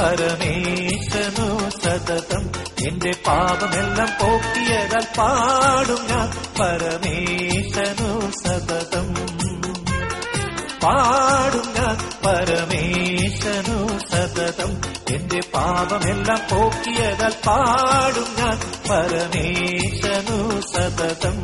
പരമേശനു സതതം എന്റെ പാപമെല്ലാം പോക്കിയതാൽ പാടും ഞാൻ പരമേശനു സതതം പാടും ഞാൻ പരമേശനു സതതം എന്റെ പാപമെല്ലാം പോക്കിയതാൽ പാടും ഞാൻ പരമേശനു സതതം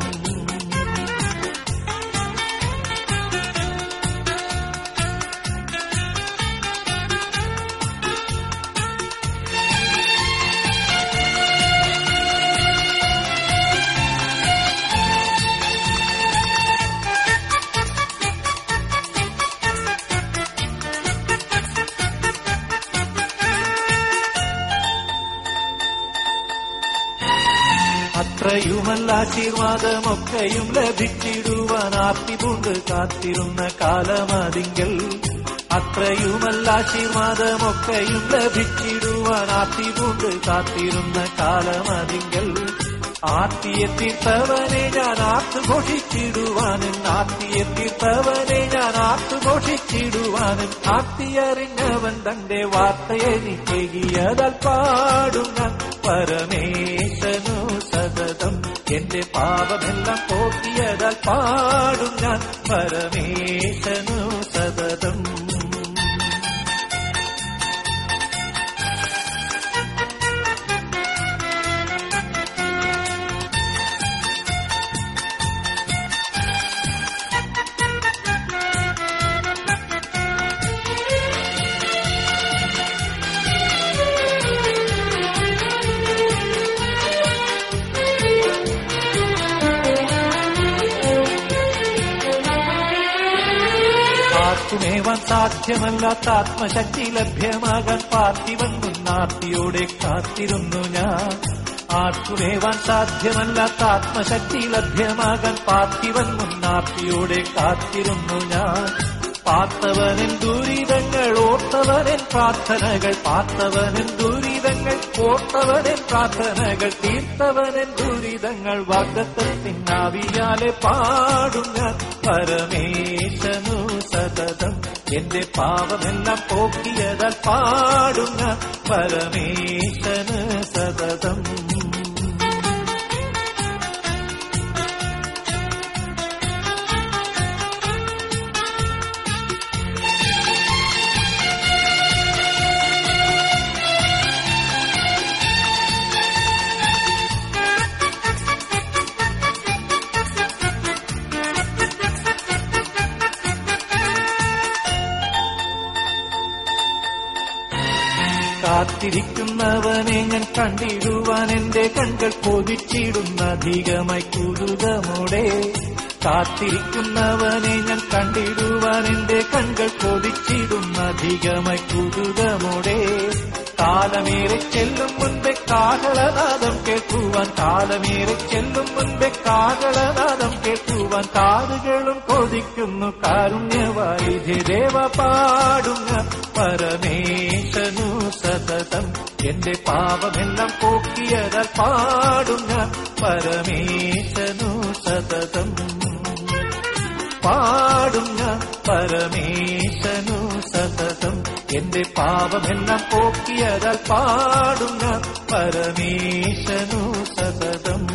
അത്രയുമല്ല ആശീർവാദമൊക്കെയും ലഭിച്ചിടുവാൻ ആർത്തിപൂണ്ട് കാത്തിരുന്ന കാലമതിങ്കൽ അത്രയുമല്ല ആശീർവാദമൊക്കെയും ലഭിച്ചിടുവാൻ ആർത്തിപൂണ്ട് കാത്തിരുന്ന കാലമതിങ്കൽ ആർത്തിയെ തീർത്തവനെ ഞാൻ ആർത്തു ഘോഷിച്ചിടുവാനും ആർത്തിയെ തീർത്തവനെ ഞാൻ ആർത്തു ഘോഷിച്ചിടുവാനും ആർത്തിയറിഞ്ഞവൻ തന്റെ വാർത്തയെ നിക്കേകിയതാൽ പാടും ഞാൻ പരമേശനു സതതം എന്റെ പാപമെല്ലാം പോക്കിയതാൽ പാടും ഞാൻ പരമേശനു സതതം ആർക്കുമേവാൻ സാധ്യമല്ലാത്ത ആത്മശക്തി ലഭ്യമാകാൻ പാർത്ഥിവൻ മുന്നാർത്തിയോടെ കാത്തിരുന്നു ഞാൻ ആർക്കുമേവാൻ സാധ്യമല്ലാത്ത ആത്മശക്തി ലഭ്യമാകാൻ പാർത്ഥിവൻ മുന്നാർത്തിയോടെ കാത്തിരുന്നു ഞാൻ പാർത്തവനിൻ ദുരിതങ്ങൾ ഓർത്തവനിൻ പ്രാർത്ഥനകൾ പാർത്തവനിൻ ദുരിതങ്ങൾ ഓർത്തവനിൻ പ്രാർത്ഥനകൾ തീർത്തവനിൻ ദുരിതങ്ങൾ വാഗ്ദത്തത്തിനാവിയാലെ പാടും ഞാൻ പരമേശനു സതതം എന്റെ പാപമെല്ലാം പോക്കിയതാൽ പാടും ഞാൻ പരമേശന് സതതം കാത്തിരിക്കുന്നവനെ ഞാൻ കണ്ടിടുവാൻ എന്റെ കൺകൾ കൊതിച്ചിടുന്ന അധികമായി കുരുതമോടെ കാത്തിരിക്കുന്നവനെ ഞാൻ കണ്ടിടുവാൻ എന്റെ കൺകൾ കൊതിച്ചിടുന്ന അധികമായി കുരുതമോടെ കാലമേറെ ചെല്ലും മുൻപേ കാഹളനാദം കേൾക്കുവാൻ കാലമേറെ ചെല്ലും മുൻപേ കാഹളനാദം കേൾക്കുവാൻ കാതുകളും കൊതിക്കുന്നു കാരുണ്യവാരിധി ദേവ പാടുന്ന പരമേശനു സതതം എന്റെ പാപമെല്ലാം പോക്കിയതാൽ പാടുന്ന പരമേശനു സതതം പാടുന്ന പരമേശനു സതതം എന്റെ പാപമെല്ലാം പോക്കിയതാൽ പാടുന്ന പരമേശനു സതതം